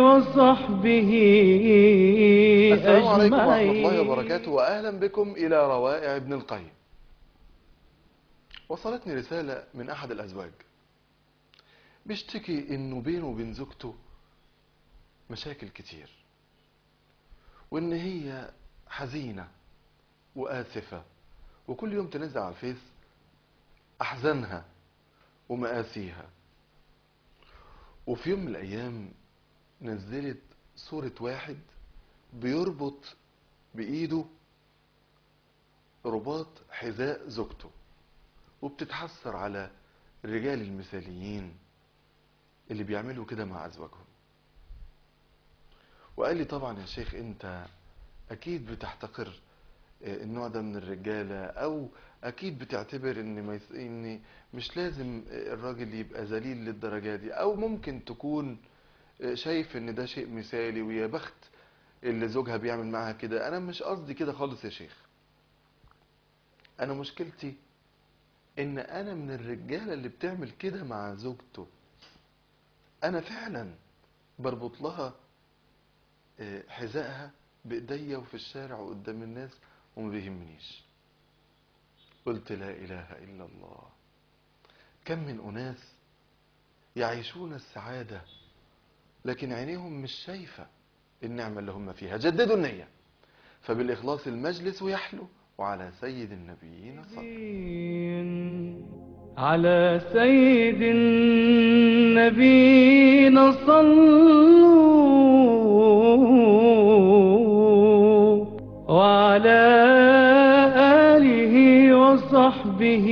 وصحبه السلام عليكم ورحمة الله أجمعين وبركاته وأهلا بكم إلى روائع ابن القيم وصلتني رسالة من أحد الأزواج بيشتكي إنه بينه وبين زوجته مشاكل كتير وإن هي حزينة وآسفة وكل يوم تنزل على الفيس أحزانها ومآسيها وفي يوم من الأيام نزلت صورة واحد بيربط بإيده رباط حذاء زوجته وبتتحسر على الرجال المثاليين اللي بيعملوا كده مع أزواجهم وقال لي طبعا يا شيخ انت اكيد بتحتقر آه، النوع ده من الرجالة او اكيد بتعتبر ان ما يس... ان مش لازم آه، الراجل يبقى ذليل للدرجة دي او ممكن تكون آه، شايف ان ده شيء مثالي ويا بخت اللي زوجها بيعمل معاها كده انا مش قصدي كده خالص يا شيخ انا مشكلتي ان انا من الرجالة اللي بتعمل كده مع زوجته انا فعلا بربط لها آه، حذائها بايديا وفي الشارع وقدام الناس وما بيهمنيش قلت لا اله الا الله كم من اناس يعيشون السعاده لكن عينيهم مش شايفه النعمه اللي هم فيها جددوا النيه فبالاخلاص المجلس يحلو وعلى سيد النبيين صلى على سيد النبينا صلوا وعلى آله وصحبه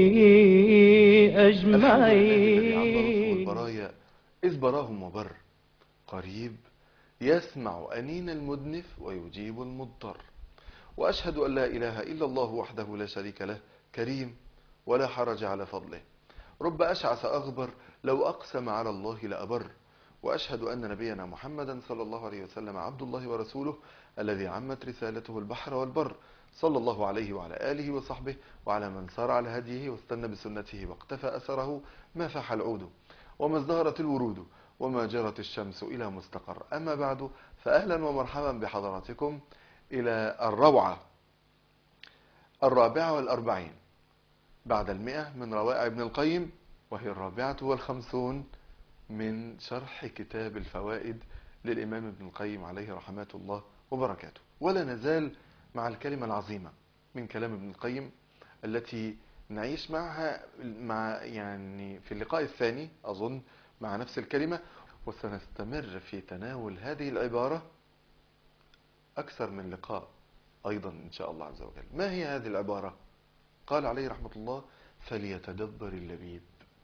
الحمد لله الذي عبر أجمعين البرايا إذ براهم وبر قريب يسمع أنين المدنف ويجيب المضطر وأشهد أن لا إله إلا الله وحده لا شريك له كريم ولا حرج على فضله رب أشعث أغبر لو أقسم على الله لأبر وأشهد أن نبينا محمدا صلى الله عليه وسلم عبد الله ورسوله الذي عمت رسالته البحر والبر صلى الله عليه وعلى آله وصحبه وعلى من سار على هديه واستنى بسنته واقتفى أثره ما فاح العود وما ازدهرت الورود وما جرت الشمس إلى مستقر أما بعد فأهلا ومرحبا بحضراتكم إلى الروعة الرابعة والأربعين بعد المئة من روائع ابن القيم وهي الرابعة والخمسون من شرح كتاب الفوائد للإمام ابن القيم عليه رحمات الله وبركاته ولا نزال مع الكلمة العظيمة من كلام ابن القيم التي نعيش معها مع يعني في اللقاء الثاني أظن مع نفس الكلمة وسنستمر في تناول هذه العبارة أكثر من لقاء أيضا إن شاء الله عز وجل ما هي هذه العبارة قال عليه رحمة الله فليتدبر اللبيب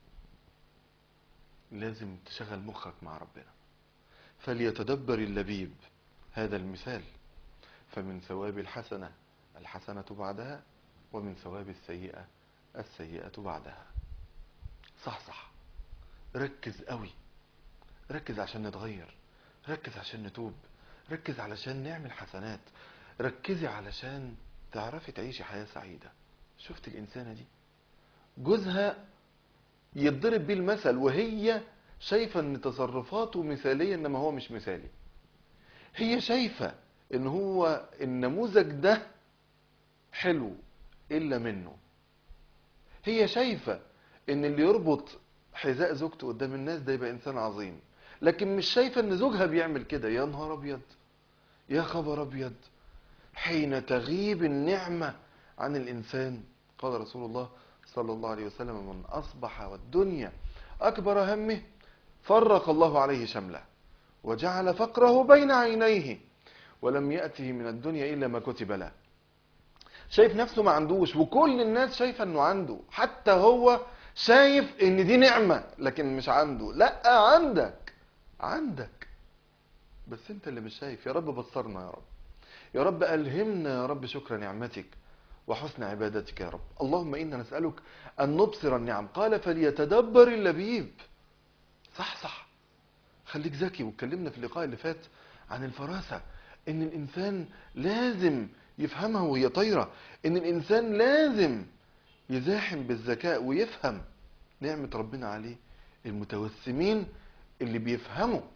لازم تشغل مخك مع ربنا فليتدبر اللبيب هذا المثال فمن ثواب الحسنة الحسنة بعدها ومن ثواب السيئة السيئة بعدها صح صح ركز قوي ركز عشان نتغير ركز عشان نتوب ركز علشان نعمل حسنات ركزي علشان تعرفي تعيشي حياة سعيدة شفت الإنسانة دي جوزها يتضرب بيه المثل وهي شايفة ان تصرفاته مثالية انما هو مش مثالي هي شايفة ان هو النموذج ده حلو الا منه هي شايفة ان اللي يربط حذاء زوجته قدام الناس ده يبقى انسان عظيم لكن مش شايفة ان زوجها بيعمل كده يا نهار ابيض يا خبر ابيض حين تغيب النعمة عن الانسان قال رسول الله صلى الله عليه وسلم من اصبح والدنيا اكبر همه فرق الله عليه شمله وجعل فقره بين عينيه ولم يأته من الدنيا إلا ما كتب له شايف نفسه ما عندوش وكل الناس شايفة انه عنده حتى هو شايف ان دي نعمة لكن مش عنده لا عندك عندك بس انت اللي مش شايف يا رب بصرنا يا رب يا رب ألهمنا يا رب شكر نعمتك وحسن عبادتك يا رب اللهم إنا نسألك أن نبصر النعم قال فليتدبر اللبيب صح صح خليك ذكي واتكلمنا في اللقاء اللي فات عن الفراسة ان الانسان لازم يفهمها وهي طايرة ان الانسان لازم يزاحم بالذكاء ويفهم نعمة ربنا عليه المتوسمين اللي بيفهموا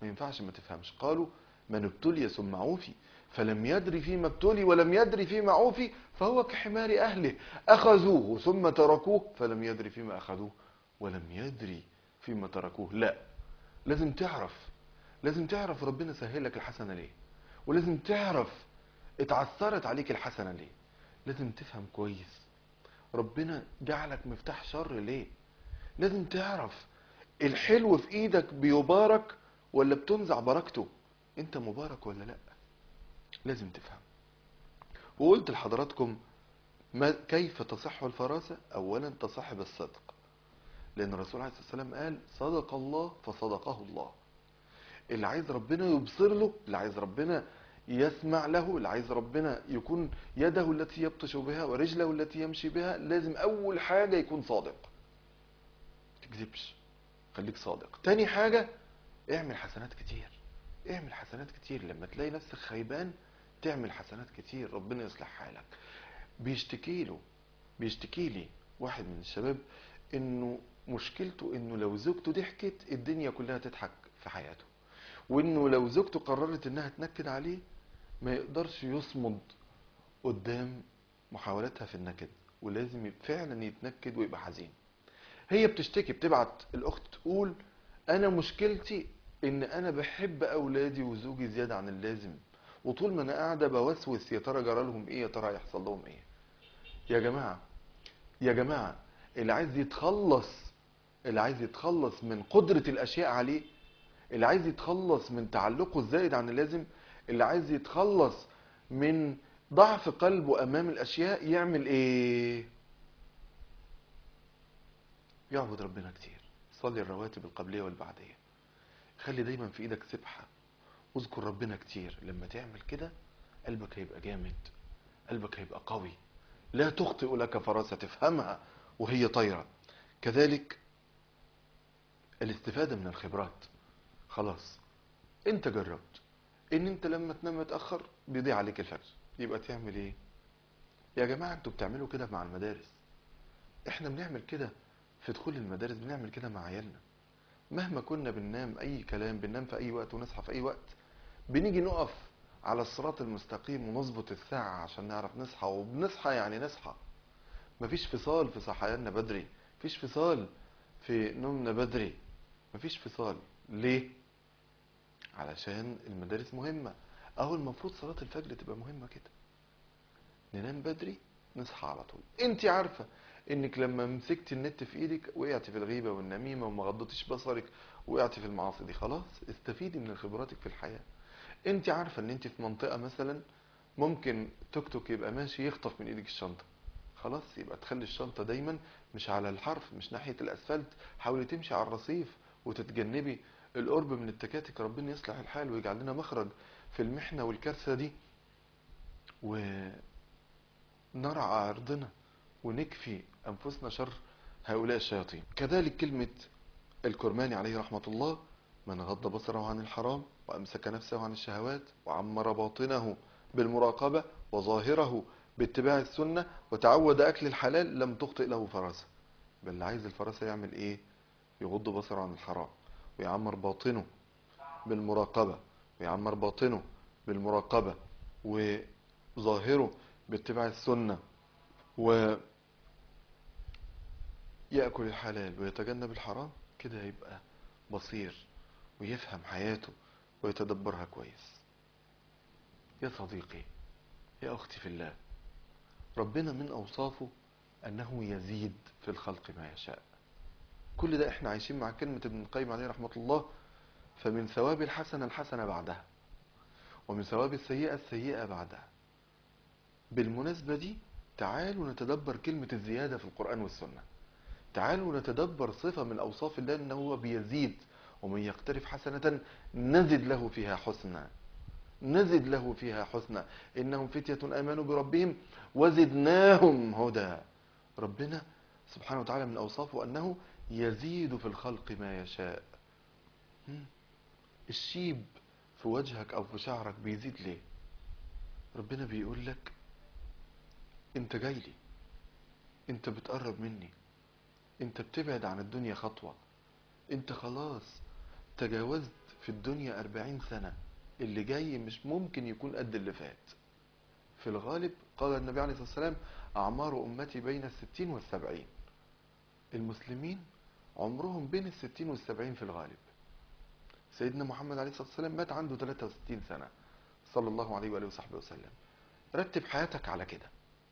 ما ينفعش ما تفهمش قالوا من ابتلي ثم عوفي فلم يدري فيما ابتلي ولم يدري فيما عوفي فهو كحمار أهله أخذوه ثم تركوه فلم يدري فيما أخذوه ولم يدري فيما تركوه لا لازم تعرف لازم تعرف ربنا سهلك الحسنة ليه ولازم تعرف اتعثرت عليك الحسنة ليه لازم تفهم كويس ربنا جعلك مفتاح شر ليه لازم تعرف الحلو في ايدك بيبارك ولا بتنزع بركته انت مبارك ولا لا لازم تفهم وقلت لحضراتكم ما كيف تصح الفراسة اولا تصح بالصدق لان الرسول عليه الصلاة والسلام قال صدق الله فصدقه الله اللي عايز ربنا يبصر له اللي عايز ربنا يسمع له اللي عايز ربنا يكون يده التي يبطش بها ورجله التي يمشي بها لازم اول حاجة يكون صادق تكذبش خليك صادق تاني حاجة اعمل حسنات كتير اعمل حسنات كتير لما تلاقي نفسك خيبان تعمل حسنات كتير ربنا يصلح حالك بيشتكي له بيشتكي لي واحد من الشباب انه مشكلته انه لو زوجته ضحكت الدنيا كلها تضحك في حياته وانه لو زوجته قررت انها تنكد عليه ما يقدرش يصمد قدام محاولاتها في النكد ولازم فعلا يتنكد ويبقى حزين هي بتشتكي بتبعت الاخت تقول انا مشكلتي ان انا بحب اولادي وزوجي زياده عن اللازم وطول ما انا قاعده بوسوس يا ترى جرى لهم ايه يا ترى هيحصل لهم ايه يا جماعه يا جماعه اللي عايز يتخلص اللي عايز يتخلص من قدره الاشياء عليه اللي عايز يتخلص من تعلقه الزائد عن اللازم اللي عايز يتخلص من ضعف قلبه امام الاشياء يعمل ايه يعبد ربنا كتير صلي الرواتب القبلية والبعدية خلي دايما في ايدك سبحة واذكر ربنا كتير لما تعمل كده قلبك هيبقى جامد قلبك هيبقى قوي لا تخطئ لك فراسة تفهمها وهي طايرة كذلك الاستفادة من الخبرات خلاص انت جربت ان انت لما تنام متأخر بيضيع عليك الفجر يبقى تعمل ايه يا جماعة انتوا بتعملوا كده مع المدارس احنا بنعمل كده في دخول المدارس بنعمل كده مع عيالنا مهما كنا بننام اي كلام بننام في اي وقت ونصحى في اي وقت بنيجي نقف على الصراط المستقيم ونظبط الساعة عشان نعرف نصحى وبنصحى يعني نصحى مفيش فصال في صحياننا بدري مفيش فصال في نومنا بدري مفيش فصال ليه علشان المدارس مهمة اهو المفروض صلاة الفجر تبقى مهمة كده ننام بدري نصحى على طول انت عارفة انك لما مسكت النت في ايدك وقعت في الغيبة والنميمة وما غضتش بصرك وقعت في المعاصي دي خلاص استفيدي من خبراتك في الحياة انت عارفة ان انت في منطقة مثلا ممكن توك توك يبقى ماشي يخطف من ايدك الشنطة خلاص يبقى تخلي الشنطة دايما مش على الحرف مش ناحية الاسفلت حاولي تمشي على الرصيف وتتجنبي القرب من التكاتك ربنا يصلح الحال ويجعل لنا مخرج في المحنة والكارثة دي ونرعى عرضنا ونكفي أنفسنا شر هؤلاء الشياطين كذلك كلمة الكرماني عليه رحمة الله من غض بصره عن الحرام وأمسك نفسه عن الشهوات وعمر باطنه بالمراقبة وظاهره باتباع السنة وتعود أكل الحلال لم تخطئ له فراسة بل اللي عايز الفراسة يعمل إيه يغض بصره عن الحرام ويعمر باطنه بالمراقبة ويعمر باطنه بالمراقبة وظاهره باتباع السنة و يأكل الحلال ويتجنب الحرام كده يبقى بصير ويفهم حياته ويتدبرها كويس يا صديقي يا أختي في الله ربنا من أوصافه أنه يزيد في الخلق ما يشاء كل ده احنا عايشين مع كلمة ابن القيم عليه رحمة الله فمن ثواب الحسنة الحسنة بعدها ومن ثواب السيئة السيئة بعدها بالمناسبة دي تعالوا نتدبر كلمة الزيادة في القرآن والسنة تعالوا نتدبر صفة من أوصاف الله أنه هو بيزيد ومن يقترف حسنة نزد له فيها حسنا نزد له فيها حسنا إنهم فتية آمنوا بربهم وزدناهم هدى ربنا سبحانه وتعالى من أوصافه أنه يزيد في الخلق ما يشاء الشيب في وجهك أو في شعرك بيزيد ليه ربنا بيقول لك انت جاي لي انت بتقرب مني انت بتبعد عن الدنيا خطوة انت خلاص تجاوزت في الدنيا أربعين سنة اللي جاي مش ممكن يكون قد اللي فات في الغالب قال النبي عليه الصلاة والسلام أعمار أمتي بين الستين والسبعين المسلمين عمرهم بين الستين والسبعين في الغالب سيدنا محمد عليه الصلاة والسلام مات عنده 63 سنة صلى الله عليه وآله وصحبه وسلم رتب حياتك على كده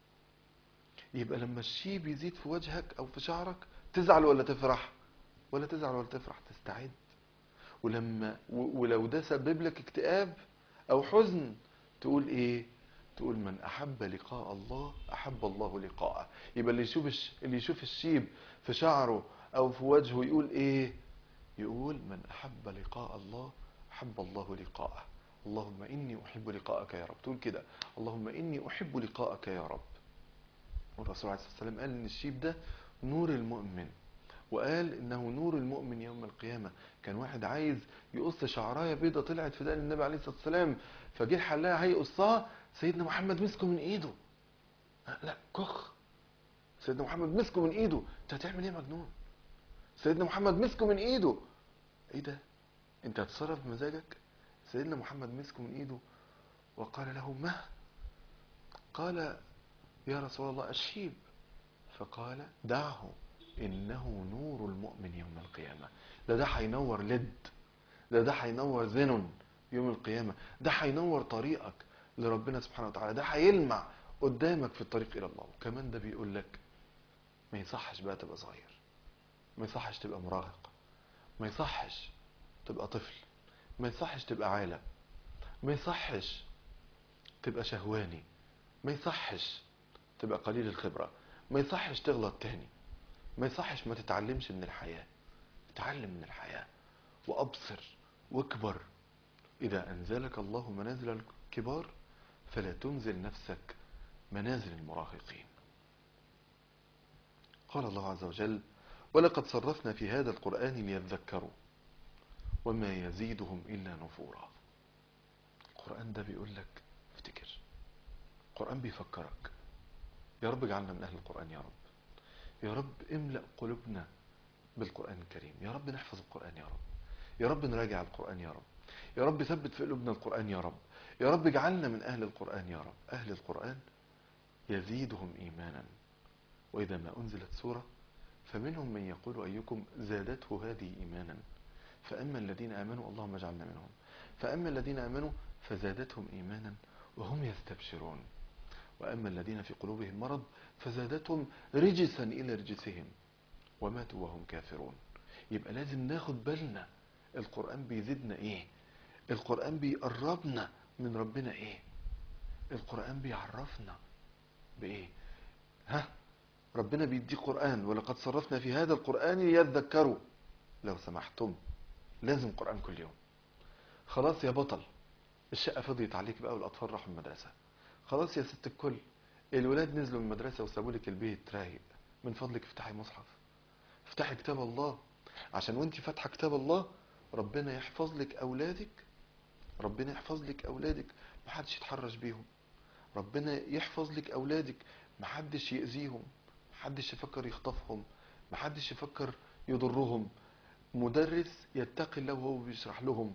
يبقى لما الشيب يزيد في وجهك أو في شعرك تزعل ولا تفرح ولا تزعل ولا تفرح تستعد ولما و- ولو ده سبب لك اكتئاب أو حزن تقول إيه تقول من أحب لقاء الله أحب الله لقاءه يبقى اللي يشوف الش- اللي يشوف الشيب في شعره أو في وجهه يقول إيه يقول من أحب لقاء الله أحب الله لقاءه اللهم إني أحب لقاءك يا رب تقول كده اللهم إني أحب لقاءك يا رب والرسول عليه الصلاة والسلام قال إن الشيب ده نور المؤمن وقال إنه نور المؤمن يوم القيامة كان واحد عايز يقص شعراية بيضة طلعت في دقن النبي عليه الصلاة والسلام فجه الحلاق هيقصها سيدنا محمد مسكه من إيده أه، لا كخ سيدنا محمد مسكه من إيده أنت هتعمل إيه يا مجنون سيدنا محمد مسكه من إيده إيه ده أنت هتصرف بمزاجك سيدنا محمد مسكه من إيده وقال له ما قال يا رسول الله الشيب فقال دعه إنه نور المؤمن يوم القيامة ده ده هينور لد ده ده هينور زنون يوم القيامة ده هينور طريقك لربنا سبحانه وتعالى ده هيلمع قدامك في الطريق إلى الله وكمان ده بيقول لك ما يصحش بقى تبقى صغير ما يصحش تبقى مراهق ما يصحش تبقى طفل ما يصحش تبقى عالة ما يصحش تبقى شهواني ما يصحش تبقى قليل الخبرة ما يصحش تغلط تاني ما يصحش ما تتعلمش من الحياة اتعلم من الحياة وأبصر واكبر إذا أنزلك الله منازل الكبار فلا تنزل نفسك منازل المراهقين قال الله عز وجل ولقد صرفنا في هذا القرآن ليذكروا وما يزيدهم إلا نفورا القرآن ده بيقول لك افتكر القرآن بيفكرك يا رب اجعلنا من أهل القرآن يا رب يا رب املأ قلوبنا بالقرآن الكريم يا رب نحفظ القرآن يا رب يا رب نراجع القرآن يا رب يا رب ثبت في قلوبنا القرآن يا رب يا رب اجعلنا من أهل القرآن يا رب أهل القرآن يزيدهم إيمانا وإذا ما أنزلت سورة فمنهم من يقول أيكم زادته هذه إيمانا فأما الذين آمنوا اللهم اجعلنا منهم فأما الذين آمنوا فزادتهم إيمانا وهم يستبشرون وأما الذين في قلوبهم مرض فزادتهم رجسا إلى رجسهم وماتوا وهم كافرون يبقى لازم ناخد بالنا القرآن بيزيدنا إيه القرآن بيقربنا من ربنا إيه القرآن بيعرفنا بإيه ها ربنا بيدي قرآن ولقد صرفنا في هذا القرآن ليذكروا لو سمحتم لازم قرآن كل يوم خلاص يا بطل الشقة فضيت عليك بقى والأطفال راحوا المدرسة خلاص يا ست الكل الولاد نزلوا من المدرسة وسابوا لك البيت رايق من فضلك افتحي مصحف افتحي كتاب الله عشان وانت فاتحة كتاب الله ربنا يحفظ لك أولادك ربنا يحفظ لك أولادك محدش يتحرش بيهم ربنا يحفظ لك أولادك محدش يأذيهم محدش يفكر يخطفهم محدش يفكر يضرهم مدرس يتقي الله وهو بيشرح لهم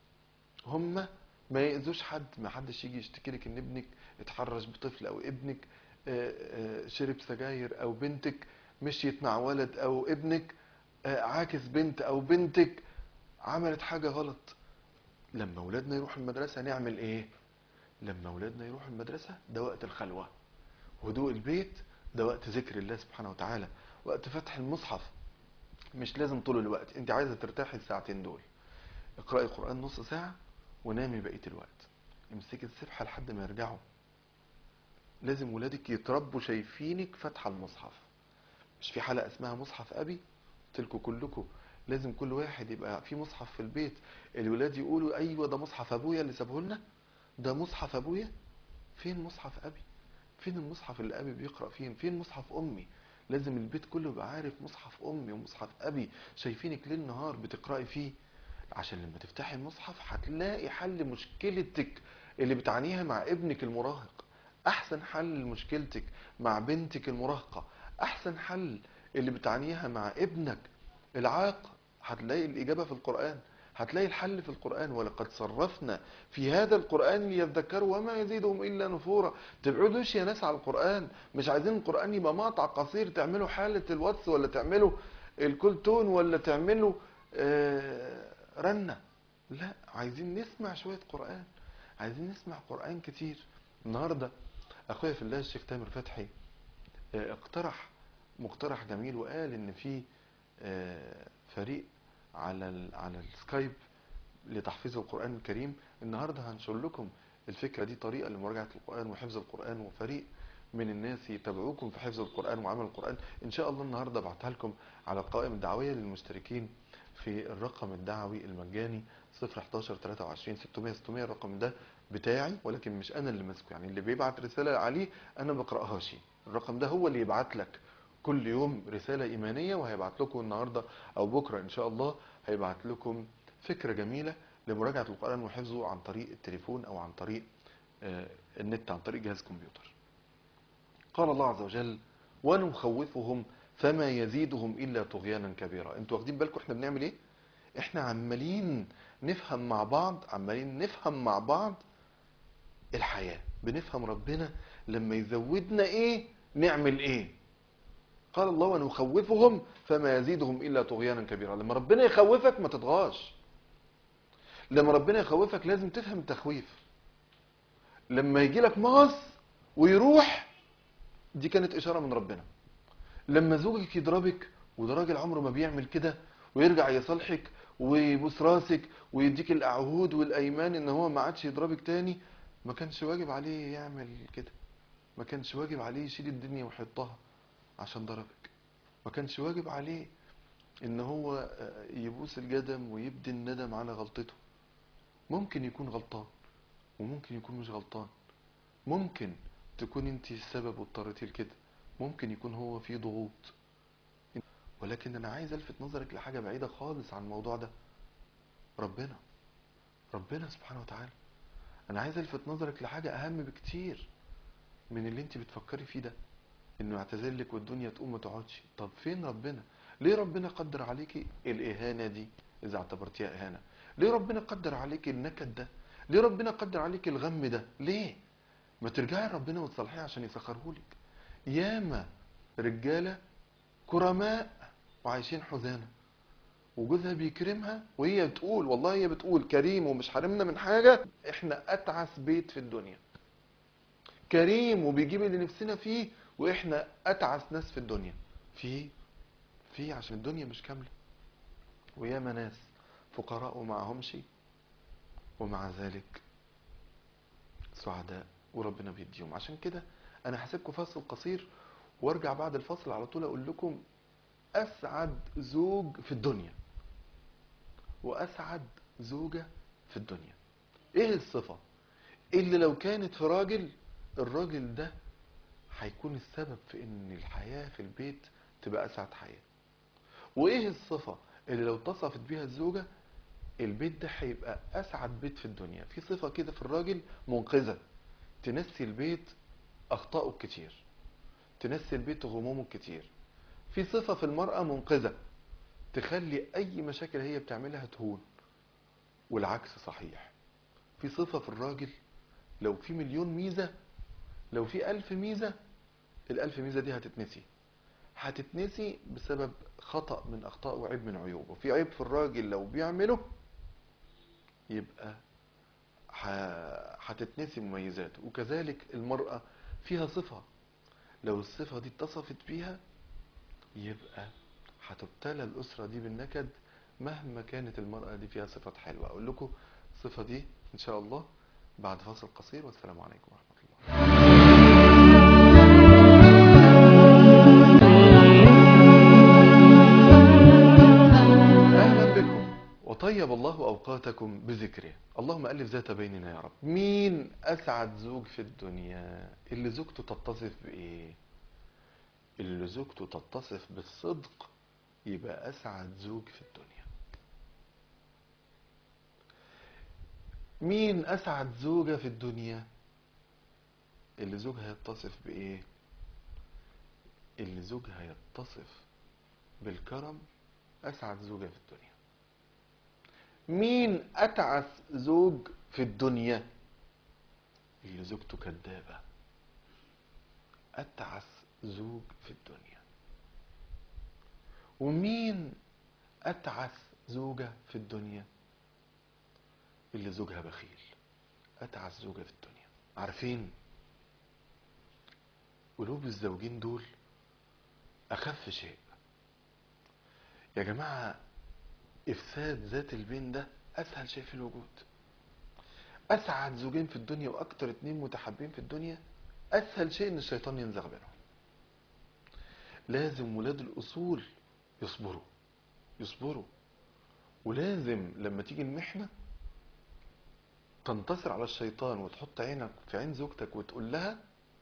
هم ما يأذوش حد ما حدش يجي يشتكي لك ان ابنك اتحرش بطفل او ابنك آه، آه، شرب سجاير او بنتك مشيت مع ولد او ابنك آه، عاكس بنت او بنتك عملت حاجة غلط لما ولادنا يروحوا المدرسة نعمل ايه لما ولادنا يروحوا المدرسة ده وقت الخلوة هدوء البيت ده وقت ذكر الله سبحانه وتعالى وقت فتح المصحف مش لازم طول الوقت انت عايزة ترتاحي الساعتين دول اقرأي القرآن نص ساعة ونامي بقية الوقت امسكي السبحة لحد ما يرجعوا لازم ولادك يتربوا شايفينك فاتحة المصحف مش في حلقة اسمها مصحف أبي قلت لكم كلكم لازم كل واحد يبقى في مصحف في البيت الولاد يقولوا أيوة ده مصحف أبويا اللي سابه لنا ده مصحف أبويا فين مصحف أبي فين المصحف اللي أبي بيقرأ فين فين مصحف أمي لازم البيت كله يبقى عارف مصحف أمي ومصحف أبي شايفينك ليل نهار بتقرأي فيه عشان لما تفتحي المصحف هتلاقي حل مشكلتك اللي بتعانيها مع ابنك المراهق احسن حل لمشكلتك مع بنتك المراهقة احسن حل اللي بتعانيها مع ابنك العاق هتلاقي الاجابة في القرآن هتلاقي الحل في القرآن ولقد صرفنا في هذا القرآن ليذكروا وما يزيدهم إلا نفورا تبعدوش يا ناس على القرآن مش عايزين القرآن يبقى مقطع قصير تعملوا حالة الواتس ولا تعملوا الكول تون ولا تعملوا آه رنة لا عايزين نسمع شوية قرآن عايزين نسمع قرآن كتير النهاردة أخويا في الله الشيخ تامر فتحي آه، اقترح مقترح جميل وقال ان في آه، فريق على ال- على السكايب لتحفيظ القرآن الكريم النهارده هنشر لكم الفكرة دي طريقة لمراجعة القرآن وحفظ القرآن وفريق من الناس يتابعوكم في حفظ القرآن وعمل القرآن ان شاء الله النهارده ابعتها لكم على القائمة الدعوية للمشتركين في الرقم الدعوي المجاني 011 23 600 600 الرقم ده بتاعي ولكن مش انا اللي ماسكه يعني اللي بيبعت رسالة عليه انا ما بقراهاش الرقم ده هو اللي يبعت لك كل يوم رسالة إيمانية وهيبعت لكم النهاردة أو بكرة إن شاء الله هيبعت لكم فكرة جميلة لمراجعة القرآن وحفظه عن طريق التليفون أو عن طريق آه، النت عن طريق جهاز كمبيوتر قال الله عز وجل ونخوفهم فما يزيدهم إلا طغيانا كبيرا انتوا واخدين بالكم احنا بنعمل ايه احنا عمالين نفهم مع بعض عمالين نفهم مع بعض الحياة بنفهم ربنا لما يزودنا ايه نعمل ايه قال الله ونخوفهم فما يزيدهم الا طغيانا كبيرا لما ربنا يخوفك ما تطغاش لما ربنا يخوفك لازم تفهم التخويف لما يجي لك مغص ويروح دي كانت اشاره من ربنا لما زوجك يضربك وده راجل عمره ما بيعمل كده ويرجع يصالحك ويبوس راسك ويديك الاعهود والايمان ان هو ما عادش يضربك تاني ما كانش واجب عليه يعمل كده ما كانش واجب عليه يشيل الدنيا ويحطها عشان ضربك ما كانش واجب عليه ان هو آه، يبوس الجدم ويبدي الندم على غلطته ممكن يكون غلطان وممكن يكون مش غلطان ممكن تكون انت السبب واضطريتي لكده ممكن يكون هو في ضغوط ولكن انا عايز الفت نظرك لحاجة بعيدة خالص عن الموضوع ده ربنا ربنا سبحانه وتعالى انا عايز الفت نظرك لحاجة اهم بكتير من اللي انت بتفكري فيه ده انه يعتذر لك والدنيا تقوم ما تقعدش طب فين ربنا ليه ربنا قدر عليكي الاهانه دي اذا اعتبرتيها اهانه ليه ربنا قدر عليكي النكد ده ليه ربنا قدر عليكي الغم ده ليه ما ترجعي لربنا وتصلحيه عشان يسخرهولك ياما رجاله كرماء وعايشين حزانه وجوزها بيكرمها وهي بتقول والله هي بتقول كريم ومش حارمنا من حاجه احنا اتعس بيت في الدنيا كريم وبيجيب اللي نفسنا فيه واحنا اتعس ناس في الدنيا في في عشان الدنيا مش كامله وياما ناس فقراء ومعهمش ومع ذلك سعداء وربنا بيديهم عشان كده انا هسيبكم فاصل قصير وارجع بعد الفاصل على طول اقول لكم اسعد زوج في الدنيا واسعد زوجة في الدنيا ايه الصفة اللي لو كانت في راجل الراجل ده هيكون السبب في ان الحياة في البيت تبقى اسعد حياة وايه الصفة اللي لو اتصفت بيها الزوجة البيت ده هيبقى اسعد بيت في الدنيا في صفة كده في الراجل منقذة تنسي البيت اخطائه الكتير تنسي البيت غمومه الكتير في صفة في المرأة منقذة تخلي اي مشاكل هي بتعملها تهون والعكس صحيح في صفة في الراجل لو في مليون ميزة لو في ألف ميزة الألف ميزة دي هتتنسي هتتنسي بسبب خطأ من أخطاء وعيب من عيوبه في عيب في الراجل لو بيعمله يبقى ه- هتتنسي مميزاته وكذلك المرأة فيها صفة لو الصفة دي اتصفت بيها يبقى هتبتلى الأسرة دي بالنكد مهما كانت المرأة دي فيها صفات حلوة أقول لكم الصفة دي إن شاء الله بعد فاصل قصير والسلام عليكم ورحمة الله أهلا بكم وطيب الله أوقاتكم بذكره اللهم ألف ذات بيننا يا رب مين أسعد زوج في الدنيا اللي زوجته تتصف بإيه اللي زوجته تتصف بالصدق يبقى أسعد زوج في الدنيا مين أسعد زوجة في الدنيا اللي زوجها يتصف بإيه اللي زوجها يتصف بالكرم أسعد زوجة في الدنيا مين اتعس زوج في الدنيا اللي زوجته كدابة اتعس زوج في الدنيا ومين اتعس زوجة في الدنيا اللي زوجها بخيل اتعس زوجة في الدنيا عارفين قلوب الزوجين دول اخف شيء يا جماعة افساد ذات البين ده اسهل شيء في الوجود اسعد زوجين في الدنيا واكتر اتنين متحابين في الدنيا اسهل شيء ان الشيطان ينزغ بينهم لازم ولاد الاصول يصبروا يصبروا ولازم لما تيجي المحنه تنتصر على الشيطان وتحط عينك في عين زوجتك وتقول لها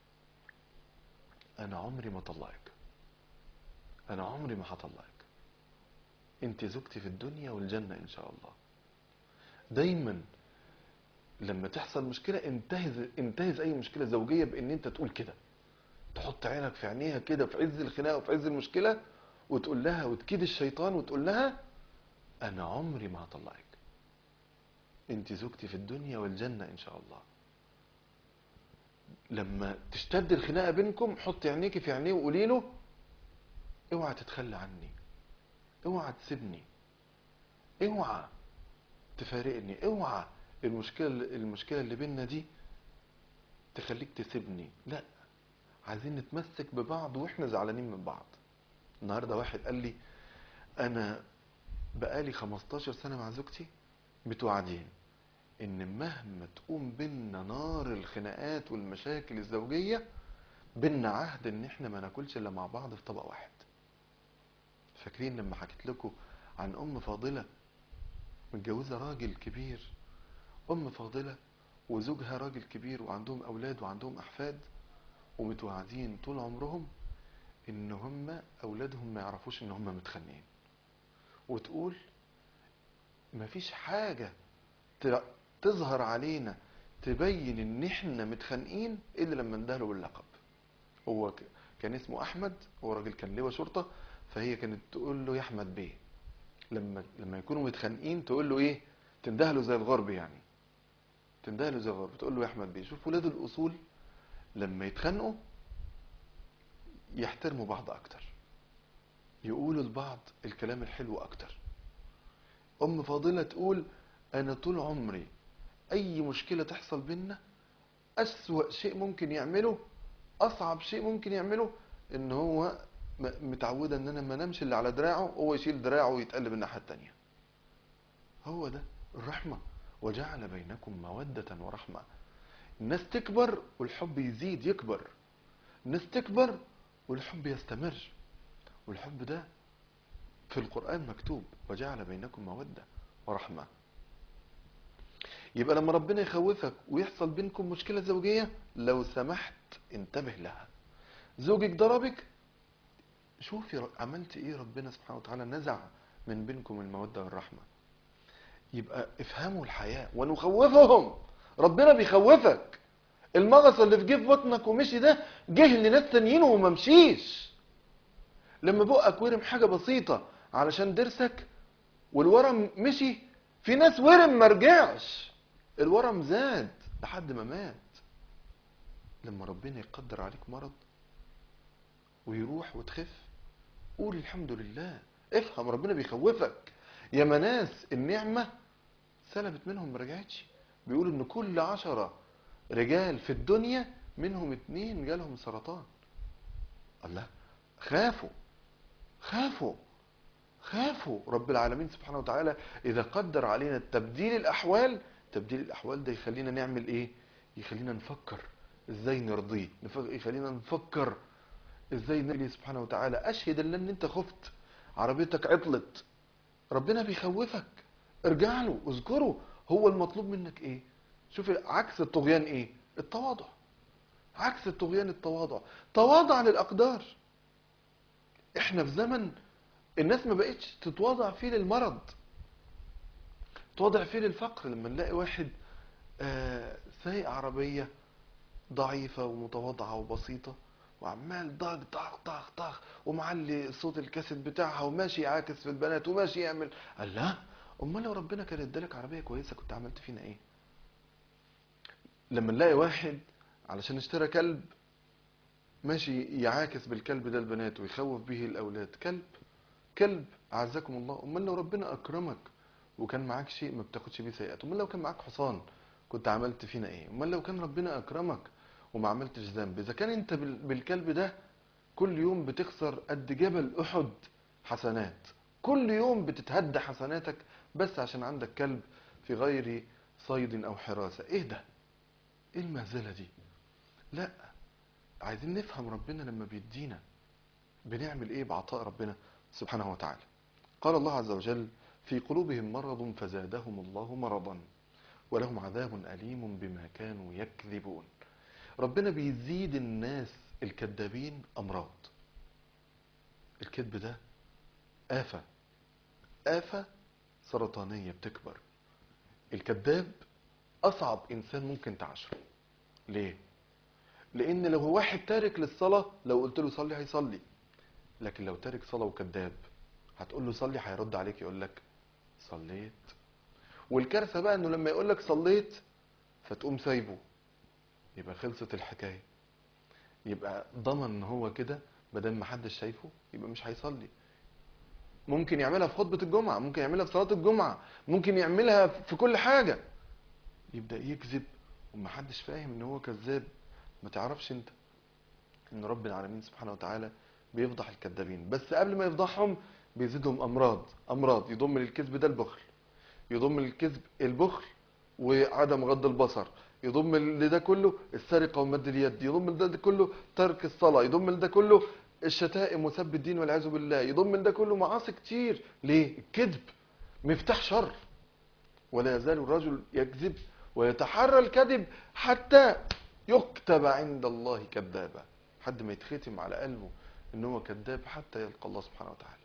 انا عمري ما طلعك انا عمري ما هطلعك انت زوجتي في الدنيا والجنه ان شاء الله دايما لما تحصل مشكله انتهز انتهز اي مشكله زوجيه بان انت تقول كده تحط عينك في عينيها كده في عز الخناقه وفي عز المشكله وتقول لها وتكيد الشيطان وتقول لها انا عمري ما هطلعك انت زوجتي في الدنيا والجنه ان شاء الله لما تشتد الخناقه بينكم حطي عينيكي في عينيه وقولي له اوعى تتخلى عني اوعى تسيبني اوعى تفارقني اوعى المشكله المشكله اللي بيننا دي تخليك تسيبني لا عايزين نتمسك ببعض واحنا زعلانين من بعض النهارده واحد قال لي انا بقالي 15 سنه مع زوجتي متوعدين ان مهما تقوم بينا نار الخناقات والمشاكل الزوجيه بينا عهد ان احنا ما ناكلش الا مع بعض في طبق واحد فاكرين لما حكيت لكم عن ام فاضله متجوزه راجل كبير ام فاضله وزوجها راجل كبير وعندهم اولاد وعندهم احفاد ومتوعدين طول عمرهم ان هم اولادهم ما يعرفوش ان هم متخانقين وتقول مفيش حاجه ت- تظهر علينا تبين ان احنا متخانقين الا لما ندهله باللقب هو ك- كان اسمه احمد هو راجل كان لواء شرطه فهي كانت تقول له يا احمد بيه لما لما يكونوا متخانقين تقول له ايه تندهله زي الغرب يعني تندهله زي الغرب تقول له يا احمد بيه شوف ولاد الاصول لما يتخانقوا يحترموا بعض اكتر يقولوا لبعض الكلام الحلو اكتر ام فاضله تقول انا طول عمري اي مشكله تحصل بينا اسوا شيء ممكن يعمله اصعب شيء ممكن يعمله ان هو م- متعوده ان انا ما نمشي اللي على دراعه هو يشيل دراعه ويتقلب الناحيه التانيه هو ده الرحمه وجعل بينكم موده ورحمه الناس تكبر والحب يزيد يكبر الناس تكبر والحب يستمر والحب ده في القرآن مكتوب وجعل بينكم مودة ورحمة يبقى لما ربنا يخوفك ويحصل بينكم مشكلة زوجية لو سمحت انتبه لها زوجك ضربك شوفي ر- عملت ايه ربنا سبحانه وتعالى نزع من بينكم المودة والرحمة يبقى افهموا الحياة ونخوفهم ربنا بيخوفك المغص اللي في جه في بطنك ومشي ده جه لناس تانيين وما مشيش لما بقك ورم حاجة بسيطة علشان ضرسك والورم مشي في ناس ورم ما رجعش الورم زاد لحد ما مات لما ربنا يقدر عليك مرض ويروح وتخف قول الحمد لله افهم ربنا بيخوفك يا ناس النعمة سلبت منهم ما رجعتش بيقولوا ان كل عشرة رجال في الدنيا منهم اتنين جالهم سرطان الله خافوا خافوا خافوا رب العالمين سبحانه وتعالى اذا قدر علينا تبديل الاحوال تبديل الاحوال ده يخلينا نعمل ايه يخلينا نفكر ازاي نرضيه نف- يخلينا نفكر ازاي نرضي سبحانه وتعالى اشهد ان انت خفت عربيتك عطلت ربنا بيخوفك ارجع له اذكره هو المطلوب منك ايه شوف عكس الطغيان ايه التواضع عكس الطغيان التواضع تواضع للاقدار احنا في زمن الناس ما بقتش تتواضع فيه للمرض تواضع فيه للفقر لما نلاقي واحد آه، سايق عربية ضعيفة ومتواضعة وبسيطة وعمال ضغ طخ طخ طخ ومعلي صوت الكاسيت بتاعها وماشي يعاكس في البنات وماشي يعمل قال لا امال لو ربنا كان ادالك عربيه كويسه كنت عملت فينا ايه لما نلاقي واحد علشان اشترى كلب ماشي يعاكس بالكلب ده البنات ويخوف به الاولاد كلب كلب اعزكم الله امال لو ربنا اكرمك وكان معاك شيء ما بتاخدش بيه سيئات امال لو كان معاك حصان كنت عملت فينا ايه امال لو كان ربنا اكرمك وما عملتش ذنب اذا كان انت بال- بالكلب ده كل يوم بتخسر قد جبل احد حسنات كل يوم بتتهدى حسناتك بس عشان عندك كلب في غير صيد او حراسه ايه ده ايه المهزله دي لا عايزين نفهم ربنا لما بيدينا بنعمل ايه بعطاء ربنا سبحانه وتعالى قال الله عز وجل في قلوبهم مرض فزادهم الله مرضا ولهم عذاب أليم بما كانوا يكذبون ربنا بيزيد الناس الكذابين أمراض الكذب ده آفة آفة سرطانية بتكبر الكذاب أصعب إنسان ممكن تعاشره ليه؟ لأن لو هو واحد تارك للصلاة لو قلت له صلي هيصلي لكن لو تارك صلاة وكذاب هتقول له صلي هيرد عليك يقول لك صليت والكارثة بقى انه لما يقول لك صليت فتقوم سايبه يبقى خلصت الحكاية يبقى ضمن ان هو كده بدل ما حدش شايفه يبقى مش هيصلي ممكن يعملها في خطبة الجمعة ممكن يعملها في صلاة الجمعة ممكن يعملها في كل حاجة يبدأ يكذب ومحدش فاهم ان هو كذاب ما تعرفش انت ان رب العالمين سبحانه وتعالى بيفضح الكذابين بس قبل ما يفضحهم بيزيدهم امراض امراض يضم للكذب ده البخل يضم للكذب البخل وعدم غض البصر يضم لده كله السرقه ومد اليد يضم لده كله ترك الصلاه يضم لده كله الشتائم وسب الدين والعياذ بالله يضم لده كله معاصي كتير ليه الكذب مفتاح شر ولا يزال الرجل يكذب ويتحرى الكذب حتى يكتب عند الله كذابا حد ما يتختم على قلبه ان هو كذاب حتى يلقى الله سبحانه وتعالى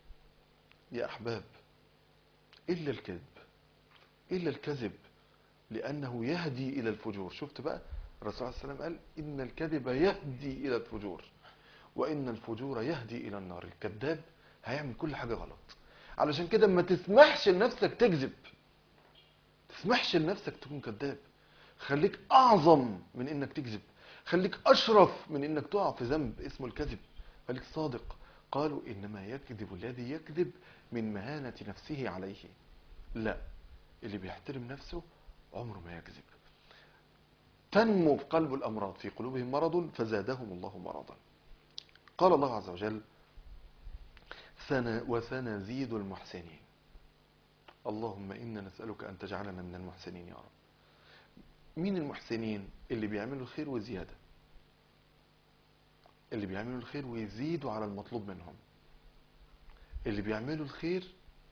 يا احباب الا الكذب الا الكذب لانه يهدي الى الفجور شفت بقى الرسول عليه السلام قال ان الكذب يهدي الى الفجور وان الفجور يهدي الى النار الكذاب هيعمل كل حاجه غلط علشان كده ما تسمحش لنفسك تكذب تسمحش لنفسك تكون كذاب خليك اعظم من انك تكذب خليك اشرف من انك تقع في ذنب اسمه الكذب خليك صادق قالوا انما يكذب الذي يكذب من مهانة نفسه عليه لا اللي بيحترم نفسه عمره ما يكذب تنمو في قلب الامراض في قلوبهم مرض فزادهم الله مرضا قال الله عز وجل سن وسنزيد المحسنين اللهم انا نسالك ان تجعلنا من المحسنين يا رب مين المحسنين اللي بيعملوا الخير وزيادة اللي بيعملوا الخير ويزيدوا على المطلوب منهم اللي بيعملوا الخير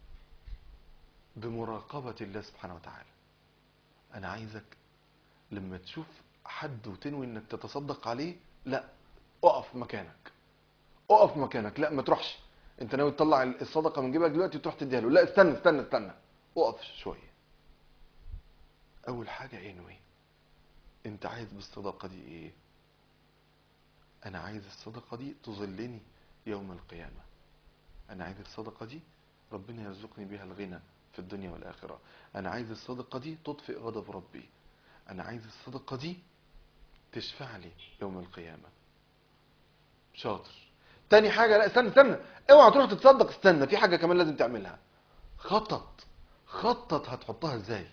بمراقبة الله سبحانه وتعالى أنا عايزك لما تشوف حد وتنوي إنك تتصدق عليه لا اقف مكانك اقف مكانك لا ما تروحش انت ناوي تطلع الصدقة من جيبك دلوقتي وتروح تديها له لا استنى استنى استنى اقف شوية أول حاجة انوي انت عايز بالصدقة دي ايه انا عايز الصدقة دي تظلني يوم القيامة انا عايز الصدقة دي ربنا يرزقني بها الغنى في الدنيا والآخرة انا عايز الصدقة دي تطفئ غضب ربي انا عايز الصدقة دي تشفع لي يوم القيامة شاطر تاني حاجة لا استنى استنى اوعى تروح تتصدق استنى في حاجة كمان لازم تعملها خطط خطط هتحطها ازاي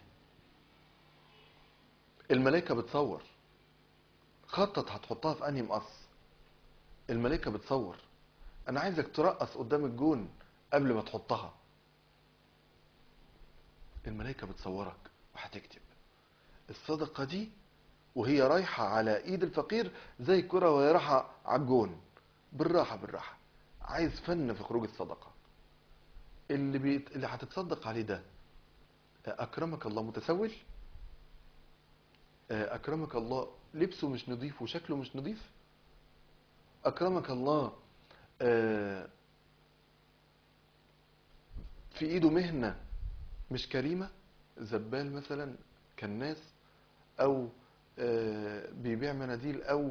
الملائكة بتصور خطط هتحطها في انهي مقص الملائكة بتصور انا عايزك ترقص قدام الجون قبل ما تحطها الملائكة بتصورك وهتكتب الصدقة دي وهي رايحة على ايد الفقير زي الكرة وهي رايحة على الجون بالراحة بالراحة عايز فن في خروج الصدقة اللي بيت... اللي هتتصدق عليه ده اكرمك الله متسول اكرمك الله لبسه مش نظيف وشكله مش نظيف اكرمك الله آه، في ايده مهنة مش كريمة زبال مثلا كناس او آه، بيبيع مناديل او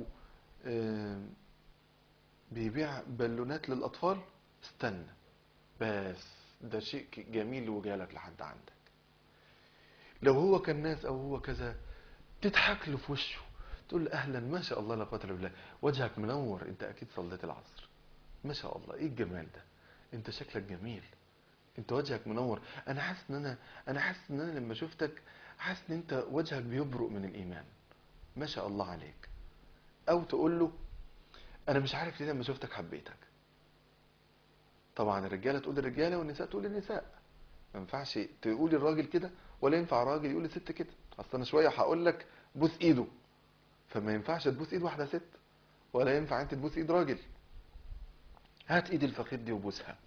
بيبيع بالونات للاطفال استنى بس ده شيء ك- جميل وجالك لحد عندك لو هو كان ناس او هو كذا تضحك له في وشه تقول له اهلا ما شاء الله لا قوه الا بالله وجهك منور انت اكيد صليت العصر ما شاء الله ايه الجمال ده انت شكلك جميل انت وجهك منور انا حاسس ان انا انا حاسس ان انا لما شفتك حاسس ان انت وجهك بيبرق من الايمان ما شاء الله عليك او تقول له انا مش عارف ليه لما شفتك حبيتك طبعا الرجاله تقول للرجاله والنساء تقول للنساء ما ينفعش تقول للراجل كده ولا ينفع راجل يقول لست كده اصل انا شويه هقول لك بوس ايده فما ينفعش تبوس ايد واحده ست ولا ينفع انت تبوس ايد راجل هات ايد الفقير دي وبوسها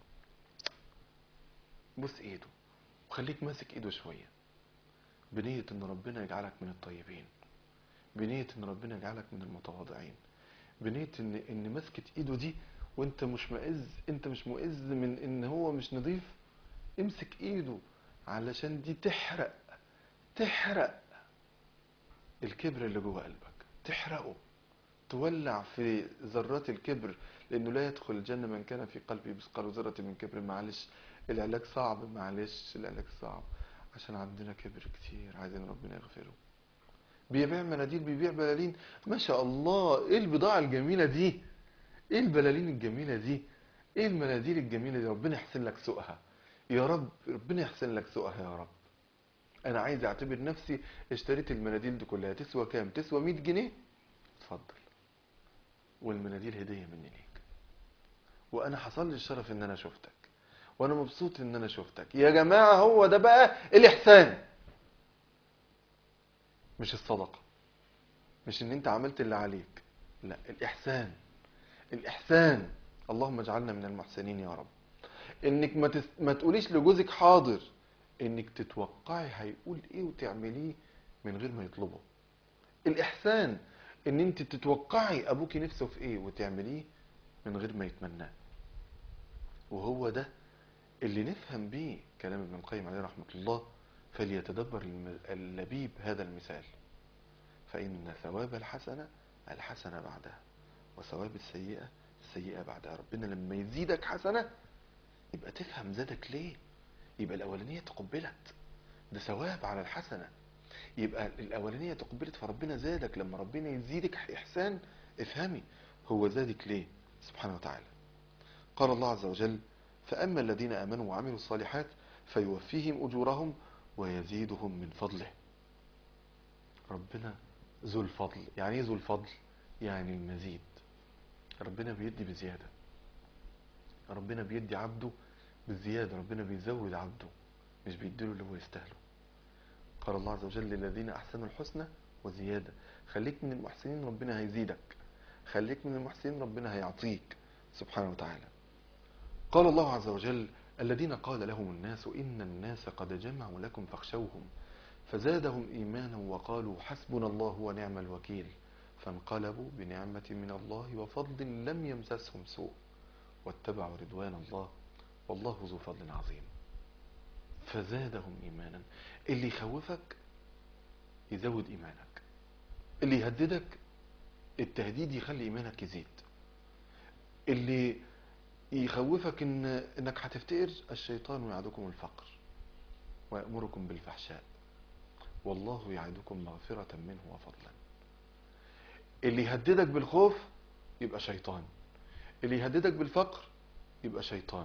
بوس ايده وخليك ماسك ايده شويه بنيه ان ربنا يجعلك من الطيبين بنيه ان ربنا يجعلك من المتواضعين بنيه ان ان مسكه ايده دي وانت مش مئز انت مش مؤز من ان هو مش نظيف امسك ايده علشان دي تحرق تحرق الكبر اللي جوه قلبك تحرقه تولع في ذرات الكبر لانه لا يدخل الجنه من كان في قلبه مثقال ذره من كبر معلش العلاج صعب معلش العلاج صعب عشان عندنا كبر كتير عايزين ربنا يغفره بيبيع مناديل بيبيع بلالين ما شاء الله ايه البضاعه الجميله دي ايه البلالين الجميله دي ايه المناديل الجميله دي ربنا يحسن لك سوقها يا رب ربنا يحسن لك سوقها يا رب انا عايز اعتبر نفسي اشتريت المناديل دي كلها تسوى كام تسوى 100 جنيه اتفضل والمناديل هديه مني ليك وانا حصل لي الشرف ان انا شفتك وانا مبسوط ان انا شفتك يا جماعه هو ده بقى الاحسان مش الصدقه مش ان انت عملت اللي عليك لا الاحسان الاحسان اللهم اجعلنا من المحسنين يا رب انك ما, تس... ما تقوليش لجوزك حاضر انك تتوقعي هيقول ايه وتعمليه من غير ما يطلبه الاحسان ان انت تتوقعي ابوكي نفسه في ايه وتعمليه من غير ما يتمناه وهو ده اللي نفهم بيه كلام ابن القيم عليه رحمة الله فليتدبر الم- اللبيب هذا المثال فإن ثواب الحسنة الحسنة بعدها وثواب السيئة السيئة بعدها ربنا لما يزيدك حسنة يبقى تفهم زادك ليه يبقى الأولانية تقبلت ده ثواب على الحسنة يبقى الأولانية تقبلت فربنا زادك لما ربنا يزيدك إحسان افهمي هو زادك ليه سبحانه وتعالى قال الله عز وجل فأما الذين آمنوا وعملوا الصالحات فيوفيهم أجورهم ويزيدهم من فضله ربنا ذو الفضل يعني ايه ذو الفضل يعني المزيد ربنا بيدي بزيادة ربنا بيدي عبده بالزيادة ربنا بيزود عبده مش بيديله اللي هو يستاهله قال الله عز وجل للذين أحسنوا الحسنى وزيادة خليك من المحسنين ربنا هيزيدك خليك من المحسنين ربنا هيعطيك سبحانه وتعالى قال الله عز وجل الذين قال لهم الناس إن الناس قد جمعوا لكم فاخشوهم فزادهم إيمانا وقالوا حسبنا الله ونعم الوكيل فانقلبوا بنعمة من الله وفضل لم يمسسهم سوء واتبعوا رضوان الله والله ذو فضل عظيم فزادهم إيمانا اللي يخوفك يزود إيمانك اللي يهددك التهديد يخلي إيمانك يزيد اللي يخوفك إن إنك هتفتقر الشيطان يعدكم الفقر ويأمركم بالفحشاء والله يعدكم مغفرة منه وفضلا اللي يهددك بالخوف يبقى شيطان اللي يهددك بالفقر يبقى شيطان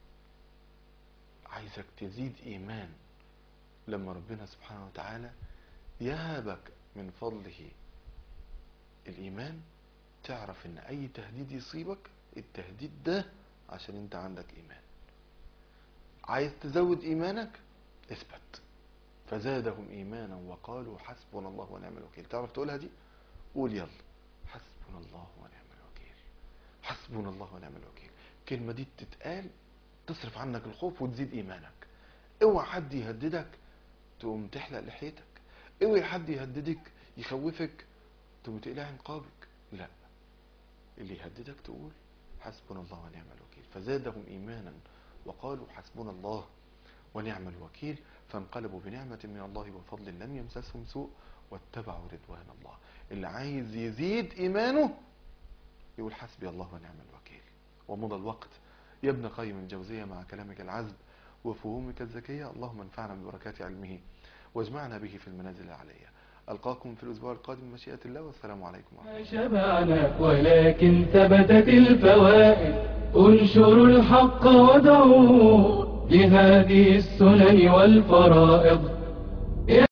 عايزك تزيد إيمان لما ربنا سبحانه وتعالى يهبك من فضله الإيمان تعرف إن أي تهديد يصيبك التهديد ده عشان أنت عندك إيمان عايز تزود إيمانك اثبت فزادهم إيمانا وقالوا حسبنا الله ونعم الوكيل تعرف تقولها دي قول يلا حسبنا الله ونعم الوكيل حسبنا الله ونعم الوكيل الكلمة دي تتقال تصرف عنك الخوف وتزيد إيمانك اوعى حد يهددك تقوم تحلق لحيتك اوعى حد يهددك يخوفك تقوم تقلع نقابك لا اللي يهددك تقول حسبنا الله ونعم الوكيل فزادهم إيمانا وقالوا حسبنا الله ونعم الوكيل فانقلبوا بنعمة من الله وفضل لم يمسسهم سوء واتبعوا رضوان الله اللي عايز يزيد إيمانه يقول حسبي الله ونعم الوكيل ومضى الوقت يا ابن قيم الجوزية مع كلامك العذب وفهومك الذكية اللهم انفعنا ببركات علمه واجمعنا به في المنازل العليا ألقاكم في الأسبوع القادم مشيئة الله والسلام عليكم ورحمة الله ما شبعنا ولكن ثبتت الفوائد انشروا الحق ودعوا لهذه السنن والفرائض